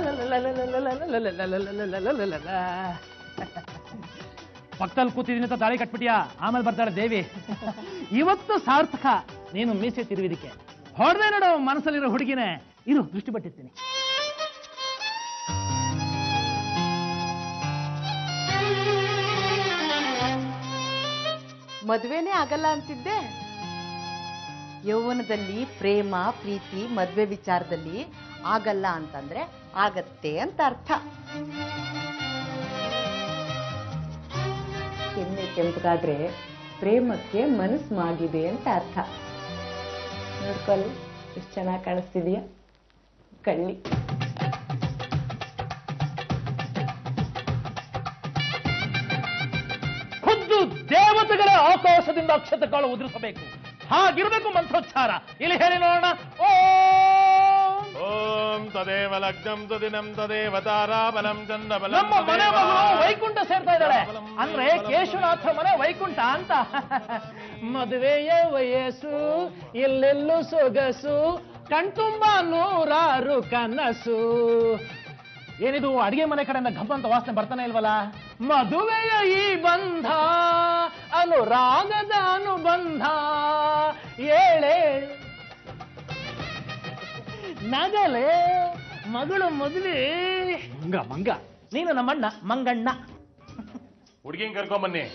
ಪಕ್ಕದಲ್ಲಿ ಕೂತಿದ್ದೀನಿ ಅಂತ ತಾಳಿ ಕಟ್ಬಿಟ್ಟಿಯಾ ಆಮೇಲೆ ಬರ್ತಾಳೆ ದೇವಿ ಇವತ್ತು ಸಾರ್ಥಕ ನೀನು ಮೀಸೆ ತಿರುವಿದಕ್ಕೆ ಹೊಡೆದೆ ನೋಡು ಮನಸ್ಸಲ್ಲಿರೋ ಹುಡುಗಿನೇ ಇರು ದೃಷ್ಟಿ ಪಟ್ಟಿರ್ತೀನಿ ಮದ್ವೆನೇ ಆಗಲ್ಲ ಅಂತಿದ್ದೆ ಯೌವನದಲ್ಲಿ ಪ್ರೇಮ ಪ್ರೀತಿ ಮದ್ವೆ ವಿಚಾರದಲ್ಲಿ ಆಗಲ್ಲ ಅಂತಂದ್ರೆ ಆಗತ್ತೆ ಅಂತ ಅರ್ಥ ಎಣ್ಣೆ ಕೆಂಪಗಾದ್ರೆ ಪ್ರೇಮಕ್ಕೆ ಮನಸ್ಸು ಮಾಗಿದೆ ಅಂತ ಅರ್ಥ ನೋಡ್ಕೊಳ್ಳಿ ಎಷ್ಟು ಚೆನ್ನಾಗಿ ಕಾಣಿಸ್ತಿದೀಯ ಕಳ್ಳಿ ಖುದ್ದು ದೇವತೆಗಳೇ ಆಕಾಶದಿಂದ ಅಕ್ಷತೆ ಕಾಳು ಉದುರಿಸಬೇಕು ಹಾಗಿರ್ಬೇಕು ಮಂತ್ರೋಚ್ಚಾರ ಇಲ್ಲಿ ಹೇಳಿ ನೋಡೋಣ ಓ ಓಂ ತದೇವ ಲಗ್ನಂ ತದಿನಂ ತದೇವ ತಾರಾಬಲಂ ಚಂದ್ರಬಲಂ ನಮ್ಮ ಮನೆ ತದೇವ ಮಗಳು ವೈಕುಂಠ ಸೇರ್ತಾ ಇದ್ದಾಳೆ ಅಂದ್ರೆ ಕೇಶವನಾಥ ಮನೆ ವೈಕುಂಠ ಅಂತ ಮದುವೆಯ ವಯಸ್ಸು ಎಲ್ಲೆಲ್ಲೂ ಸೊಗಸು ಕಣ್ತುಂಬ ನೂರಾರು ಕನಸು ಏನಿದು ಅಡಿಗೆ ಮನೆ ಕಡೆಯಿಂದ ಘಮ್ ಅಂತ ವಾಸನೆ ಬರ್ತಾನೆ ಇಲ್ವಲ್ಲ ಮದುವೆಯ ಈ ಬಂಧ ಅನುರಾಗದ ಅನುಬಂಧ ಏಳೆ ನಗಲೆ ಮಗಳು ಮದುವೆ ಮಂಗ ಮಂಗ ನೀನು ನಮ್ಮಣ್ಣ ಮಂಗಣ್ಣ ಹುಡುಗಿನ್ ಕರ್ಕೊಂಬನ್ನಿ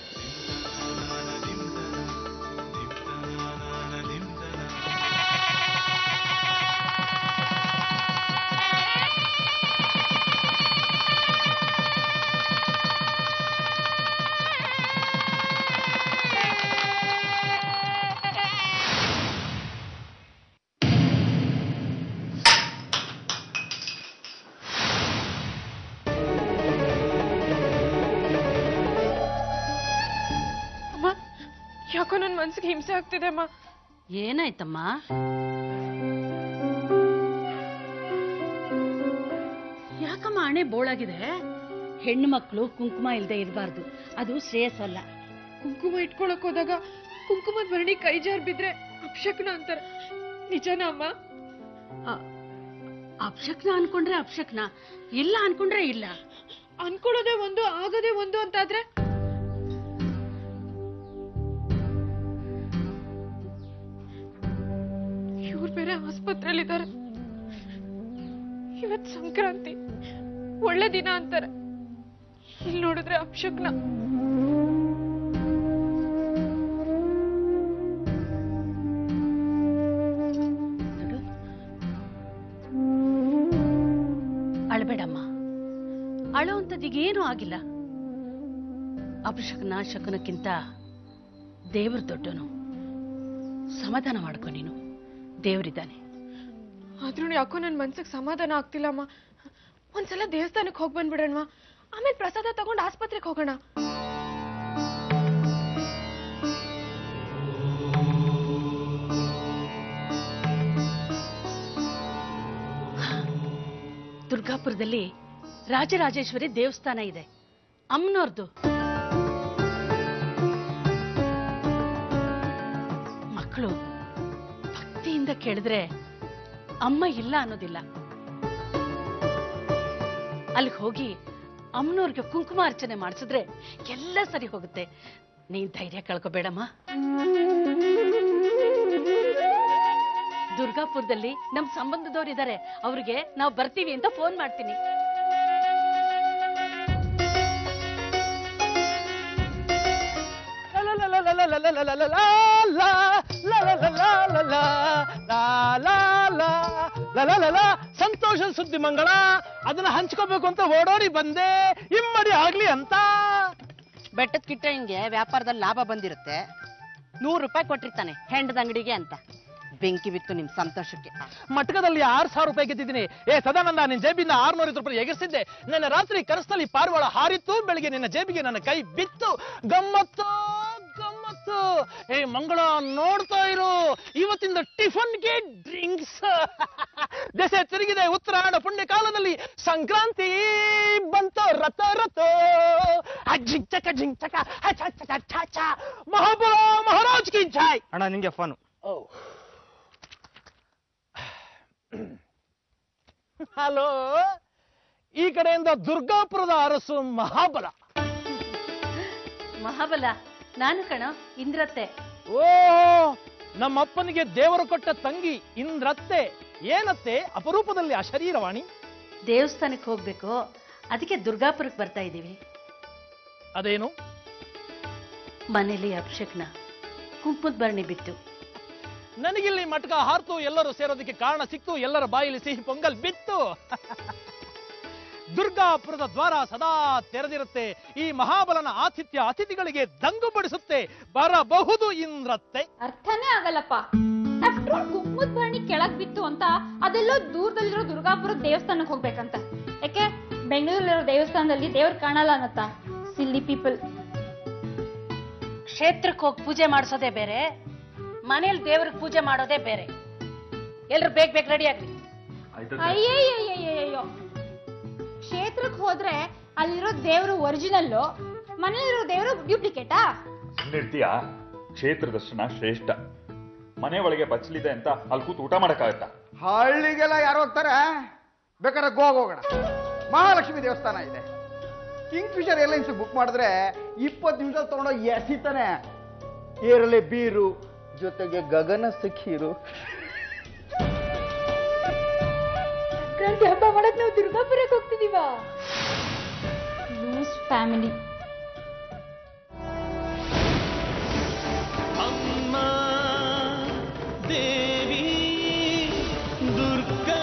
ಅಮ್ಮ ಯಾಕೋ ನನ್ನ ಮನ್ಸಿಗೆ ಹಿಂಸೆ ಆಗ್ತಿದೆ ಅಮ್ಮ ಏನಾಯ್ತಮ್ಮ ಯಾಕಮ್ಮ ಹಣೆ ಬೋಳಾಗಿದೆ ಹೆಣ್ಣು ಮಕ್ಕಳು ಕುಂಕುಮ ಇಲ್ಲದೆ ಇರಬಾರ್ದು ಅದು ಶ್ರೇಯಸ್ಸಲ್ಲ ಕುಂಕುಮ ಇಟ್ಕೊಳಕ್ ಹೋದಾಗ ಕುಂಕುಮದ ಭರಣಿ ಕೈ ಜಾರ್ ಬಿದ್ರೆ ಅಪಶಕ್ನ ಅಂತಾರೆ ನಿಜನಾ ಅಮ್ಮ ಅ- ಅಪಶಕ್ನ ಅನ್ಕೊಂಡ್ರೆ ಅಪಶಕ್ನ ಇಲ್ಲ ಅನ್ಕೊಂಡ್ರೆ ಇಲ್ಲ ಅನ್ಕೊಳ್ಳೋದೇ ಒಂದು ಆಗದೆ ಒಂದು ಅಂತಾದ್ರೆ ಇವ್ರು ಬೇರೆ ಆಸ್ಪತ್ರೆಯಲ್ಲಿದ್ದಾರೆ ಇವತ್ ಸಂಕ್ರಾಂತಿ ಒಳ್ಳೆ ದಿನ ಅಂತಾರೆ ಇಲ್ಲಿ ನೋಡಿದ್ರೆ ಅಪಶಕ್ನ ನೋಡು. ಅಳ್ಬೇಡಮ್ಮ ಅಳೋ ಅಂತದೀಗೇನೂ ಆಗಿಲ್ಲ ಅಪಶಕನ ಶಕನಕ್ಕಿಂತ ದೇವ್ರ ದೊಡ್ಡನು ಸಮಾಧಾನ ಮಾಡ್ಕೊ ನೀನು ದೇವ್ರಿದ್ದಾನೆ ಆದ್ರೂ ಯಾಕೋ ನನ್ ಮನ್ಸಿಗೆ ಸಮಾಧಾನ ಆಗ್ತಿಲ್ಲ ಅಮ್ಮ ಒಂದ್ಸಲ ದೇವಸ್ಥಾನಕ್ಕೆ ಹೋಗಿ ಬಂದ್ಬಿಡೋಣ ಆಮೇಲೆ ಪ್ರಸಾದ ತಗೊಂಡು ಆಸ್ಪತ್ರೆಗೆ ಹೋಗೋಣ ದುರ್ಗಾಪುರದಲ್ಲಿ ರಾಜರಾಜೇಶ್ವರಿ ದೇವಸ್ಥಾನ ಇದೆ ಅಮ್ಮನವ್ರದ್ದು ಮಕ್ಕಳು ಭಕ್ತಿಯಿಂದ ಕೇಳಿದ್ರೆ ಅಮ್ಮ ಇಲ್ಲ ಅನ್ನೋದಿಲ್ಲ ಅಲ್ಲಿಗೆ ಹೋಗಿ ಅಮ್ಮನವ್ರಿಗೆ ಕುಂಕುಮ ಅರ್ಚನೆ ಮಾಡಿಸಿದ್ರೆ ಎಲ್ಲ ಸರಿ ಹೋಗುತ್ತೆ ನೀನ್ ಧೈರ್ಯ ಕಳ್ಕೊಬೇಡಮ್ಮ ದುರ್ಗಾಪುರದಲ್ಲಿ ನಮ್ ಸಂಬಂಧದವ್ರು ಇದಾರೆ ಅವ್ರಿಗೆ ನಾವು ಬರ್ತೀವಿ ಅಂತ ಫೋನ್ ಮಾಡ್ತೀನಿ ಸಂತೋಷ ಸುದ್ದಿ ಮಂಗಳ ಅದನ್ನ ಹಂಚ್ಕೋಬೇಕು ಅಂತ ಓಡೋಡಿ ಬಂದೆ ಇಮ್ಮಡಿ ಆಗ್ಲಿ ಅಂತ ಬೆಟ್ಟದ ಕಿಟ್ಟಂಗೆ ವ್ಯಾಪಾರದಲ್ಲಿ ಲಾಭ ಬಂದಿರುತ್ತೆ ನೂರು ರೂಪಾಯಿ ಕೊಟ್ಟಿರ್ತಾನೆ ಹೆಂಡದ ಅಂಗಡಿಗೆ ಅಂತ ಬೆಂಕಿ ಬಿತ್ತು ನಿಮ್ ಸಂತೋಷಕ್ಕೆ ಮಟ್ಕದಲ್ಲಿ ಆರ್ ಸಾವಿರ ರೂಪಾಯಿ ಗೆದ್ದಿದ್ದೀನಿ ಏ ಸದಾನಂದ ನಿನ್ನ ಜೇಬಿಂದ ಆರ್ನೂರ ರೂಪಾಯಿ ಎಗರ್ಸಿದ್ದೆ ನಿನ್ನೆ ರಾತ್ರಿ ಕನಸಲ್ಲಿ ಪಾರಿವಾಳ ಹಾರಿತ್ತು ಬೆಳಿಗ್ಗೆ ನಿನ್ನ ಜೇಬಿಗೆ ನನ್ನ ಕೈ ಬಿತ್ತು ಗಮ್ಮತ್ತು ಗಮ್ಮತ್ತು ಏ ಮಂಗಳ ನೋಡ್ತಾ ಇರು ಇವತ್ತಿಂದ ಟಿಫನ್ಗೆ ಡ್ರಿಂಕ್ಸ್ ದೆಸೆ ತಿರುಗಿದೆ ಉತ್ತರಾಯಣ ಪುಣ್ಯ ಕಾಲದಲ್ಲಿ ಸಂಕ್ರಾಂತಿ ಬಂತು ರಥ ರಥೋ ಅಜ್ಜಿಂಗ್ ಚಕ ಜಿಂಗ್ ಚಕ ಹಚ ಚಕ ಛ ಛ ಮಹಾಬಲ ಮಹಾರಾಜ್ ಕಿ ಜಾಯ್ ಅಣ್ಣ ನಿಂಗೆ ಫೋನು ಹಲೋ ಈ ಕಡೆಯಿಂದ ದುರ್ಗಾಪುರದ ಅರಸು ಮಹಾಬಲ ಮಹಾಬಲ ನಾನು ಕಣ ಇಂದ್ರತ್ತೆ ಓ ನಮ್ಮಪ್ಪನಿಗೆ ದೇವರು ಕೊಟ್ಟ ತಂಗಿ ಇಂದ್ರತ್ತೆ ಏನತ್ತೆ ಅಪರೂಪದಲ್ಲಿ ಅಶರೀರವಾಣಿ ದೇವಸ್ಥಾನಕ್ಕೆ ಹೋಗ್ಬೇಕು ಅದಕ್ಕೆ ದುರ್ಗಾಪುರಕ್ಕೆ ಬರ್ತಾ ಇದ್ದೀವಿ ಅದೇನು ಮನೇಲಿ ಅಭಿಷೇಕ್ನ ಕುಂಕುಮದ ಭರಣಿ ಬಿತ್ತು ನನಗಿಲ್ಲಿ ಮಟ್ಕ ಹಾರ್ತು ಎಲ್ಲರೂ ಸೇರೋದಕ್ಕೆ ಕಾರಣ ಸಿಕ್ತು ಎಲ್ಲರ ಬಾಯಲ್ಲಿ ಸಿಹಿ ಪೊಂಗಲ್ ಬಿತ್ತು ದುರ್ಗಾಪುರದ ದ್ವಾರ ಸದಾ ತೆರೆದಿರುತ್ತೆ ಈ ಮಹಾಬಲನ ಆತಿಥ್ಯ ಅತಿಥಿಗಳಿಗೆ ದಂಗು ಬಡಿಸುತ್ತೆ ಬರಬಹುದು ಇಂದ್ರತ್ತೆ ಅರ್ಥನೇ ಆಗಲ್ಲಪ್ಪ ಆಫ್ಟರ್ ಆಲ್ ಕುಂಕುಮದ ಭರಣಿ ಕೆಳಗ್ ಬಿತ್ತು ಅಂತ ಅದೆಲ್ಲೋ ದೂರದಲ್ಲಿರೋ ದುರ್ಗಾಪುರ ದೇವಸ್ಥಾನಕ್ಕೆ ಹೋಗ್ಬೇಕಂತ ಯಾಕೆ ಬೆಂಗಳೂರಲ್ಲಿರೋ ದೇವಸ್ಥಾನದಲ್ಲಿ ದೇವ್ರ ಕಾಣಲ್ಲ ಅನ್ನತ್ತ ಸಿಲ್ಲಿ ಪೀಪಲ್ ಕ್ಷೇತ್ರಕ್ಕೆ ಹೋಗಿ ಪೂಜೆ ಮಾಡಿಸೋದೇ ಬೇರೆ ಮನೇಲಿ ದೇವ್ರಿಗೆ ಪೂಜೆ ಮಾಡೋದೇ ಬೇರೆ ಎಲ್ರು ಬೇಗ ಬೇಗ ರೆಡಿ ಆಗ್ಲಿ ಅಯ್ಯಯ್ಯಯ್ಯಯ್ಯಯ್ಯೋ ಕ್ಷೇತ್ರಕ್ಕೆ ಹೋದ್ರೆ ಅಲ್ಲಿರೋ ದೇವ್ರು ಒರಿಜಿನಲ್ಲು ಮನೇಲಿರೋ ದೇವ್ರು ಡ್ಯೂಪ್ಲಿಕೇಟಾ ಸುಮ್ಮನಿರ್ತೀಯ ಕ್ಷೇತ್ರ ದರ್ಶನ ಶ್ರೇಷ್ಠ ಮನೆ ಒಳಗೆ ಬಚ್ಚಲಿದೆ ಅಂತ ಅಲ್ಲಿ ಕೂತು ಊಟ ಮಾಡಕ್ಕಾಗತ್ತಾ ಹಳ್ಳಿಗೆಲ್ಲ ಯಾರು ಹೋಗ್ತಾರೆ ಬೇಕಾದ್ರೆ ಗೋವಾಗ ಹೋಗೋಣ ಮಹಾಲಕ್ಷ್ಮಿ ದೇವಸ್ಥಾನ ಇದೆ ಕಿಂಗ್ ಫಿಶರ್ ಏರ್ಲೈನ್ಸ್ ಬುಕ್ ಮಾಡಿದ್ರೆ ಇಪ್ಪತ್ತು ನಿಮಿಷದಲ್ಲಿ ತಗೊಂಡೋಗಿ ಎಸಿತಾನೆ ಏರಲೆ ಬೀರು ಜೊತೆಗೆ ಗಗನ ಸಖೀರು ಸಂಕ್ರಾಂತಿ ಹಬ್ಬ ಮಾಡಕ್ ನಾವು ದುರ್ಗಾಪುರಕ್ಕೆ ಹೋಗ್ತಿದೀವ ಲೂಸ್ ಫ್ಯಾಮಿಲಿ ಅಮ್ಮ ದೇವಿ ದುರ್ಗಾ